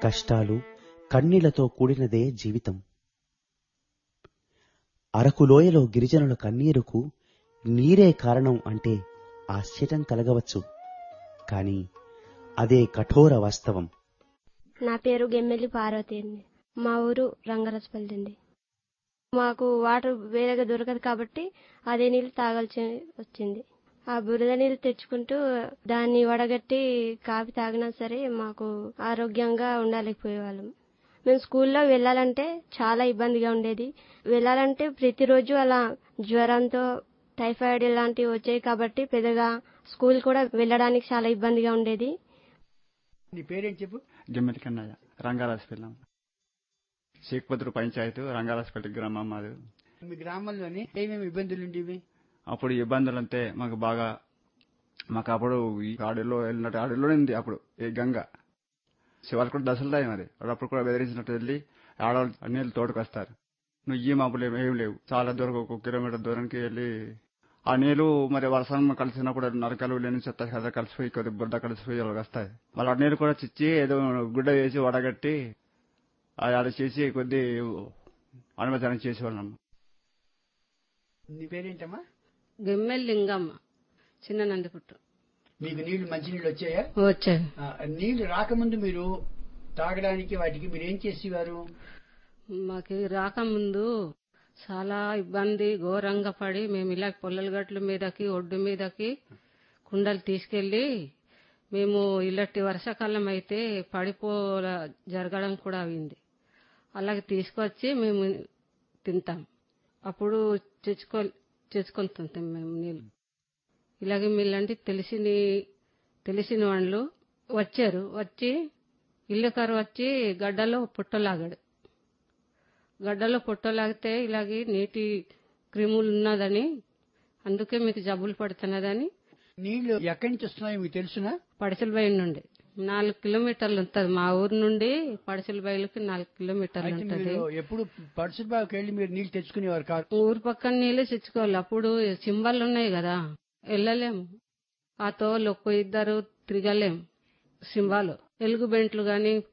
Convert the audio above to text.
కష్టాలు కన్నీళ్లతో కూడినదే జీవితం అరకులోయలో గిరిజనుల కన్నీరుకు నీరే కారణం అంటే ఆశ్చర్యం కలగవచ్చు కాని అదే కఠోర వాస్తవం నా పేరు గెమ్మెల్లి పార్వతి అండి మా ఊరు రంగరాజపల్లి అండి మాకు వాటర్ వేరేగా దొరకదు కాబట్టి అదే నీళ్ళు తాగాల్సి వచ్చింది ఆ బురద నీళ్ళు తెచ్చుకుంటూ దాన్ని వడగట్టి కాఫీ తాగినా సరే మాకు ఆరోగ్యంగా ఉండలేకపోయేవాళ్ళం మేము స్కూల్లో వెళ్ళాలంటే చాలా ఇబ్బందిగా ఉండేది వెళ్ళాలంటే ప్రతిరోజు అలా జ్వరంతో టైఫాయిడ్ ఇలాంటివి వచ్చాయి కాబట్టి పెద్దగా స్కూల్ కూడా వెళ్ళడానికి చాలా ఇబ్బందిగా ఉండేది నీ పేరేం చెప్పు గిమ్మెలి కన్నయ్య రంగారాజపల్లి శేఖపత్రు పంచాయతీ రంగారాజపల్లి గ్రామం మాది మీ గ్రామంలోని ఏమేమి ఇబ్బందులు ఉండేవి అప్పుడు ఇబ్బందులు అంతే మాకు బాగా మాకు అప్పుడు ఈ అడవిలో వెళ్ళినట్టు అడవిలోనే ఉంది అప్పుడు ఈ గంగ శివాలు కూడా దశలుతాయి మరి అప్పుడు కూడా బెదిరించినట్టు వెళ్ళి ఆడవాళ్ళు నీళ్ళు తోటకు వస్తారు నువ్వు ఈ మాపులు ఏం లేవు చాలా దూరం ఒక కిలోమీటర్ దూరానికి వెళ్ళి ఆ నీళ్లు మరి వర్షం కలిసినప్పుడు నరకలు లేని చెత్త చెత్త కలిసిపోయి కొద్ది బుడ్డ కలిసిపోయి వాళ్ళకి వస్తాయి మళ్ళీ ఆ నీళ్ళు కూడా చిచ్చి ఏదో గుడ్డ వేసి వడగట్టి అది అలా చేసి కొద్ది అనుమతి చేసేవాళ్ళం నీ పేరేంటమ్మా గెమ్మెల్ లింగమ్మ చిన్న నందిపుట్టు మీకు నీళ్లు మంచినీళ్ళు వచ్చాయా వచ్చాయి ఆ, నీళ్లు రాకముందు మీరు తాగడానికి వాటికి మీరు ఏం చేసేవారు మాకు రాకముందు చాలా ఇబ్బంది ఘోరంగా పడి మేము ఇలా పొల్లల గట్ల మీదకి ఒడ్డు మీదకి కుండలు తీసుకెళ్లి మేము ఇల్లటి వర్షాకాలం అయితే పడిపో జరగడం కూడా అయింది అలాగే తీసుకొచ్చి మేము తింటాం అప్పుడు తెచ్చుకో తెచ్చుకొని తింటాం మేము నీళ్ళు ఇలాగే మీలాంటి తెలిసిన తెలిసిన వాళ్ళు వచ్చారు వచ్చి ఇల్లు కరు వచ్చి గడ్డలో పుట్టలాగాడు గడ్డలో పుట్టలాగితే ఇలాగే నీటి క్రిములు ఉన్నదని అందుకే మీకు జబ్బులు పడుతున్నదని నీళ్లు ఎక్కడి నుంచి వస్తున్నాయో మీకు తెలుసునా పడిసల బయలు నుండి నాలుగు కిలోమీటర్లు ఉంటుంది మా ఊరు నుండి పడిసల బయలుకి నాలుగు కిలోమీటర్లు అయితే ఉంటుంది మీరు ఎప్పుడు పడుసుబాకి వెళ్ళి మీరు నీళ్లు తెచ్చుకునేవారు కాదు ఊరు పక్కన నీళ్ళు తెచ్చుకోవాలి అప్పుడు సింబల్ ఉన్నాయి కదా వెళ్ళలేము ఆ తోలు ఒక్క ఇద్దరు తిరగలేం సింబాలు ఎలుగు బెంట్లు గాని